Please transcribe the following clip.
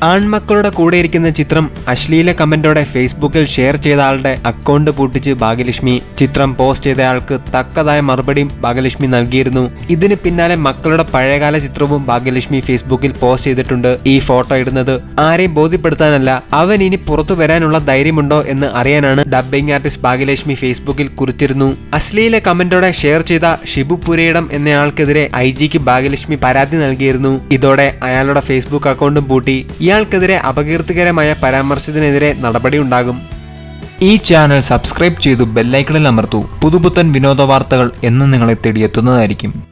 ആൺമക്കളുടെ കൂടെ ഇരിക്കുന്ന ചിത്രം അശ്ലീല കമന്റോടെ ഫേസ്ബുക്കിൽ ഷെയർ ചെയ്ത ആളുടെ അക്കൗണ്ട് പൂട്ടിച്ച് ഭാഗ്യലക്ഷ്മി ചിത്രം പോസ്റ്റ് ചെയ്തയാൾക്ക് തക്കതായ മറുപടിയും ഭാഗ്യലക്ഷ്മി നൽകിയിരുന്നു ഇതിന് പിന്നാലെ മക്കളുടെ പഴയകാല ചിത്രവും ഭാഗ്യലക്ഷ്മി ഫേസ്ബുക്കിൽ പോസ്റ്റ് ചെയ്തിട്ടുണ്ട് ഈ ഫോട്ടോ ഇടുന്നത് ആരെയും ബോധ്യപ്പെടുത്താനല്ല അവൻ ഇനി പുറത്തു വരാനുള്ള ധൈര്യമുണ്ടോ എന്ന് അറിയാനാണ് ഡബ്ബിംഗ് ആർട്ടിസ്റ്റ് ഭാഗ്യലക്ഷ്മി ഫേസ്ബുക്കിൽ കുറിച്ചിരുന്നു അശ്ലീല കമന്റോടെ ഷെയർ ചെയ്ത ഷിബു പുരയിടം എന്നയാൾക്കെതിരെ ഐ ജിക്ക് ഭാഗ്യലക്ഷ്മി പരാതി നൽകിയിരുന്നു ഇതോടെ അയാളുടെ ഫേസ്ബുക്ക് അക്കൗണ്ടും പൂട്ടി ഇയാൾക്കെതിരെ അപകീർത്തികരമായ പരാമർശത്തിനെതിരെ നടപടിയുണ്ടാകും ഈ ചാനൽ സബ്സ്ക്രൈബ് ചെയ്തു ബെല്ലൈക്കണിൽ അമർത്തൂ പുതുപുത്തൻ വിനോദ വാർത്തകൾ എന്നും നിങ്ങളെ തേടിയെത്തുന്നതായിരിക്കും